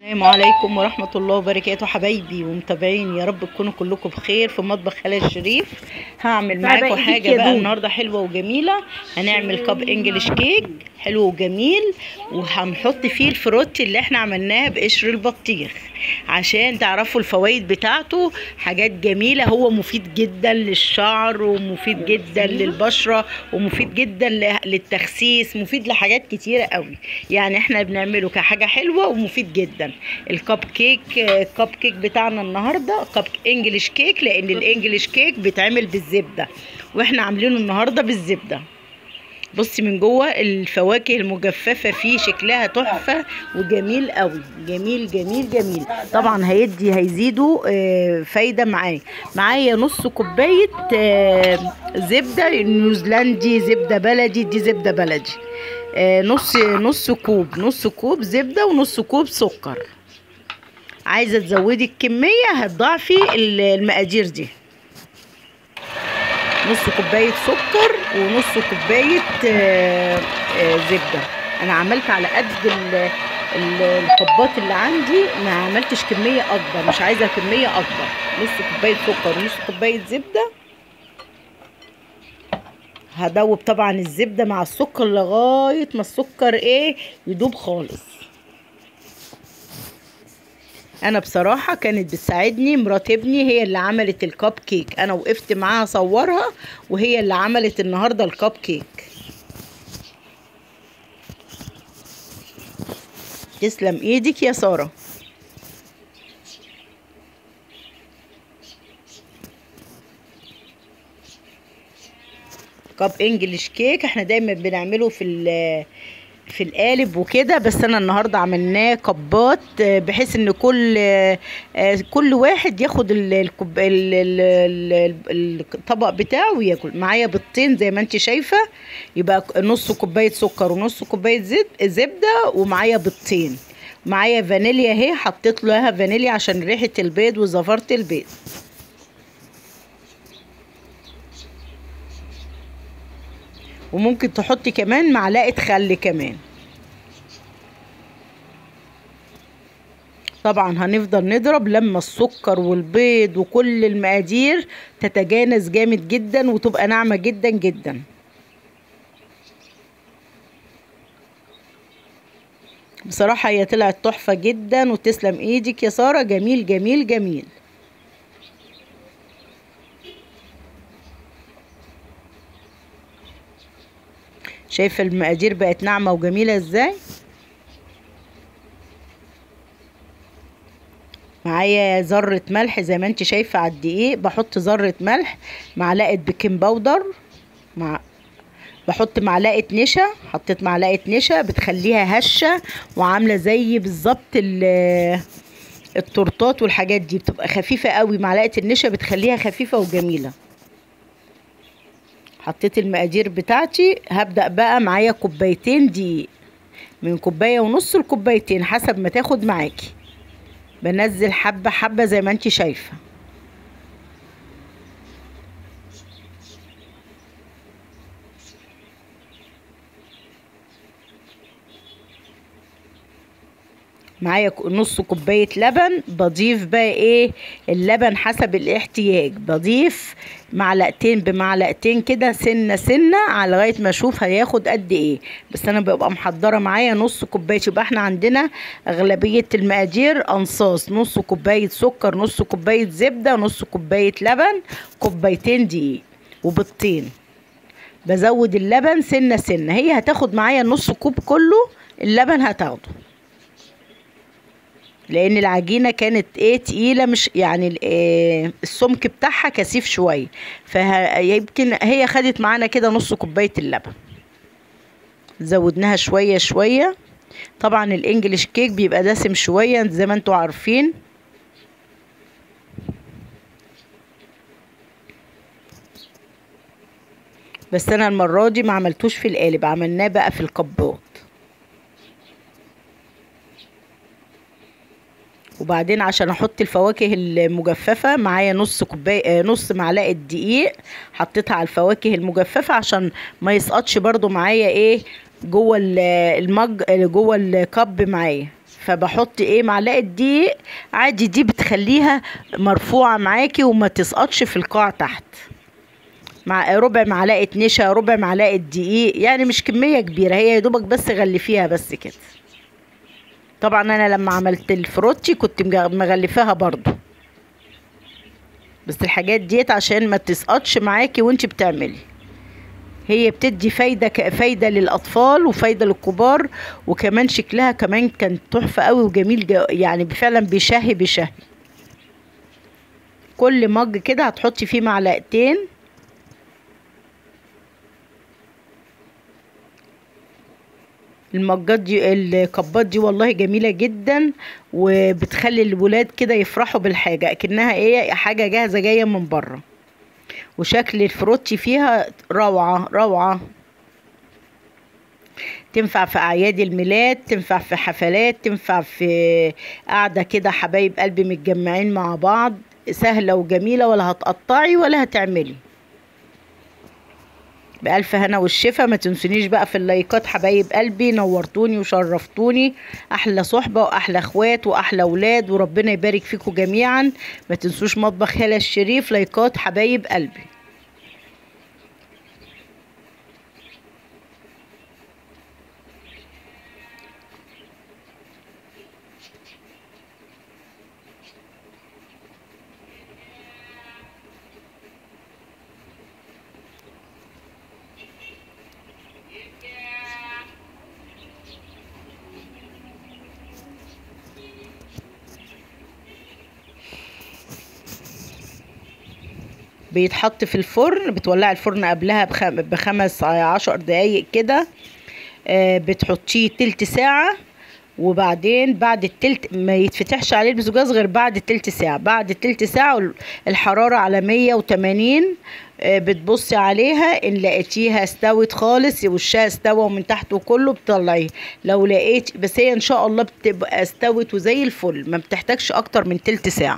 السلام عليكم ورحمة الله وبركاته حبايبي ومتابعين يا رب تكونوا كلكم بخير في مطبخ خالد الشريف هعمل معاكم إيديك حاجة يا بقى دود. النهاردة حلوة وجميلة هنعمل كاب انجلش كيك حلو وجميل وهنحط فيه الفروتي اللي احنا عملناها بقشر البطيخ عشان تعرفوا الفوائد بتاعته حاجات جميلة هو مفيد جدا للشعر ومفيد جدا للبشرة ومفيد جدا ل- للتخسيس مفيد لحاجات كتيرة قوي يعني احنا بنعمله كحاجة حلوة ومفيد جدا الكب كيك الكب كيك بتاعنا النهاردة كب انجلش كيك لان الانجلش كيك بيتعمل بالزبدة واحنا عاملينه النهاردة بالزبدة بصي من جوه الفواكه المجففه فيه شكلها تحفه وجميل قوي جميل جميل جميل طبعا هيدي هيزيدوا آه، فايده معاه معايا نص كوبايه آه، زبده نيوزيلندي زبده بلدي دي زبده بلدي آه، نص نص كوب نص كوب زبده ونص كوب سكر عايزه تزودي الكميه هتضاعفي ال- المقادير دي نص كوباية سكر ونص كوباية آه، آه، زبدة أنا عملت على قد ال- ال- الحبات اللي عندي ما عملتش كمية أكبر مش عايزة كمية أكبر نص كوباية سكر ونص كوباية زبدة هدوب طبعا الزبدة مع السكر لغاية ما السكر ايه يدوب خالص انا بصراحه كانت بتساعدني مرات ابني هي اللي عملت الكب كيك انا وقفت معاها اصورها وهي اللي عملت النهارده الكب كيك تسلم ايدك يا ساره كاب انجلش كيك احنا دايما بنعمله في ال- في القالب وكده بس انا النهارده عملناه كبات آه، بحيث ان كل آه، آه، كل واحد ياخد ال- الكوب- ال- ال- ال- الطبق بتاعه وياكل معايا بيضتين زي ما انت شايفه يبقى نص كوبايه سكر ونص كوبايه زيت زبده ومعايا بيضتين معايا فانيليا اهي حطيت لها فانيليا عشان ريحه البيض وزفرت البيض وممكن تحطي كمان معلقه خل كمان طبعا هنفضل نضرب لما السكر والبيض وكل المقادير تتجانس جامد جدا وتبقى ناعمه جدا جدا بصراحه هي طلعت تحفه جدا وتسلم ايدك يا ساره جميل جميل جميل شايفه المقادير بقت ناعمه وجميله ازاي معايا ذرة ملح زي ما انت شايفة على الدقيق بحط ذرة ملح معلقة بيكنج باودر مع بحط معلقة نشا حطيت معلقة نشا بتخليها هشة وعاملة زي بالظبط ال- التورتات والحاجات دي بتبقى خفيفة قوي معلقة النشا بتخليها خفيفة وجميلة حطيت المقادير بتاعتي هبدأ بقى معايا كوبايتين دقيق من كوباية ونص لكوبايتين حسب ما تاخد معاكي بنزل حبة حبة زي ما انت شايفة معايا ك- نص كوباية لبن بضيف بقى ايه اللبن حسب الاحتياج بضيف معلقتين بمعلقتين كده سنة سنة على لغاية ما اشوف هياخد قد ايه بس انا ببقى محضرة معايا نص كوباية يبقى احنا عندنا اغلبية المقادير انصاص نص كوباية سكر نص كوباية زبدة نص كوباية لبن كوبايتين دقيق وبيضتين بزود اللبن سنة سنة هي هتاخد معايا النص كوب كله اللبن هتاخده لان العجينه كانت ايه تقيله مش يعني ال- إيه السمك بتاعها كثيف شويه فيمكن هي خدت معانا كده نص كوبايه اللبن زودناها شويه شويه طبعا الانجليش كيك بيبقى دسم شويه زي ما انتوا عارفين بس انا المره دي ما عملتوش في القالب عملناه بقى في الكبات وبعدين عشان احط الفواكه المجففه معايا نص كوبايه آه، نص معلقه دقيق حطيتها على الفواكه المجففه عشان ما يسقطش برضو معايا ايه جوه ال- المج جوه الكب معايا فبحط ايه معلقه دقيق عادي دي بتخليها مرفوعه معاكي وما تسقطش في القاع تحت مع ربع معلقه نشا ربع معلقه دقيق يعني مش كميه كبيره هي يا دوبك بس غلفيها بس كده طبعا انا لما عملت الفروتي كنت مغلفاها برضو بس الحاجات ديت عشان ما تسقطش معاكي وانت بتعملي هي بتدي فايدة فايدة للأطفال وفايدة للكبار وكمان شكلها كمان كان تحفة قوي وجميل يعني فعلا بيشهي بيشهي كل مج كده هتحطي فيه معلقتين المجات دي الكبات دي والله جميله جدا وبتخلي الولاد كده يفرحوا بالحاجه اكنها ايه حاجه جاهزه جايه من بره وشكل الفروتشي فيها روعه روعه تنفع في اعياد الميلاد تنفع في حفلات تنفع في قاعده كده حبايب قلبي متجمعين مع بعض سهله وجميله ولا هتقطعي ولا هتعملي بألف هنا والشفا ما تنسونيش بقى في اللايكات حبايب قلبي نورتوني وشرفتوني أحلى صحبة وأحلى أخوات وأحلى أولاد وربنا يبارك فيكم جميعا ما تنسوش مطبخ هلا الشريف لايكات حبايب قلبي بيتحط في الفرن بتولعي الفرن قبلها بخم... بخمس عشر دقايق كده آه بتحطيه تلت ساعة وبعدين بعد التلت ما يتفتحش عليه البوتاجاز غير بعد التلت ساعة بعد التلت ساعة الحرارة على مية وتمانين آه بتبصي عليها ان لقيتيها استوت خالص وشها استوى ومن تحت وكله بتطلعيه لو لقيت بس هي ان شاء الله بتبقى استوت وزي الفل ما بتحتاجش اكتر من تلت ساعة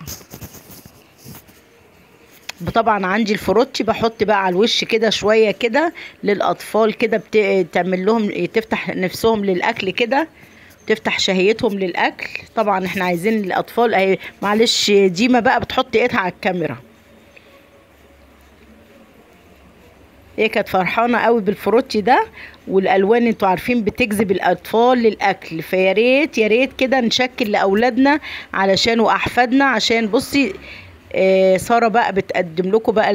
طبعا عندي الفروتشي بحط بقى على الوش كده شويه كده للاطفال كده بتعمل لهم تفتح نفسهم للاكل كده تفتح شهيتهم للاكل طبعا احنا عايزين الاطفال اهي معلش ديما بقى بتحط ايدها على الكاميرا هي كانت فرحانه قوي بالفروتشي ده والالوان انتوا عارفين بتجذب الاطفال للاكل فيا ريت يا ريت كده نشكل لاولادنا علشان واحفادنا عشان بصي آه ساره بقى بتقدم لكم بقى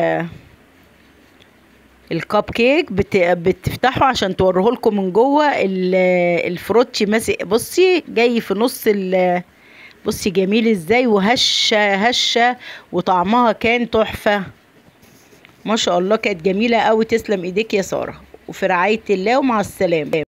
الكب كيك بت... بتفتحوا عشان توريه لكم من جوه الفروتشي ماسك بصي جاي في نص ال بصي جميل ازاي وهشه هشه وطعمها كان تحفه ما شاء الله كانت جميله قوي تسلم ايديك يا ساره وفي رعايه الله ومع السلامه